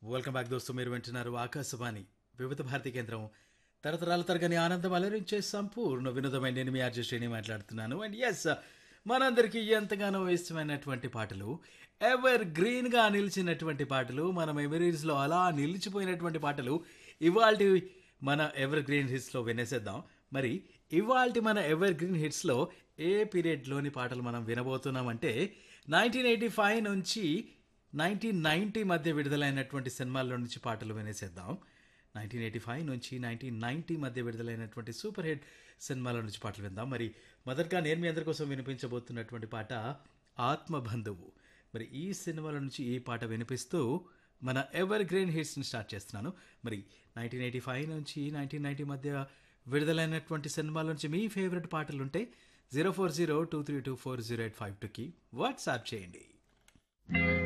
welcome back దోస్తు మీరు వింటున్నారు ఆకాశవాణి వివిధ భారతి కేంద్రం తరతరాల తరగని ఆనందం అలరించే సంపూర్ణ వినోదమైన నేను మీ ఆర్జే శ్రేణి మాట్లాడుతున్నాను అండ్ ఎస్ మనందరికీ ఎంతగానో ఇష్టమైనటువంటి పాటలు ఎవర్ గ్రీన్గా నిలిచినటువంటి పాటలు మన మెమరీస్లో అలా నిలిచిపోయినటువంటి పాటలు ఇవాల్టి మన ఎవర్ గ్రీన్ హిట్స్లో వినేసేద్దాం మరి ఇవాల్టి మన ఎవర్ గ్రీన్ హిట్స్లో ఏ పీరియడ్లోని పాటలు మనం వినబోతున్నామంటే నైన్టీన్ ఎయిటీ ఫైవ్ నుంచి నైన్టీన్ నైంటీ మధ్య విడుదలైనటువంటి సినిమాల్లో నుంచి పాటలు వినేసేద్దాం నైన్టీన్ ఎయిటీ ఫైవ్ నుంచి నైన్టీన్ నైంటీ మధ్య విడుదలైనటువంటి సూపర్ హిట్ సినిమాల నుంచి పాటలు విందాం మరి మొదటగా నేను మీ అందరి కోసం వినిపించబోతున్నటువంటి పాట ఆత్మబంధువు మరి ఈ సినిమాల నుంచి ఈ పాట వినిపిస్తూ మన ఎవర్ గ్రీన్ హిట్స్ని స్టార్ట్ చేస్తున్నాను మరి నైన్టీన్ ఎయిటీ ఫైవ్ నుంచి నైన్టీన్ నైంటీ మధ్య విడుదలైనటువంటి సినిమాల నుంచి మీ ఫేవరెట్ పాటలు ఉంటే zero four zero two three two four zero eight five టూకి వాట్సాప్ చేయండి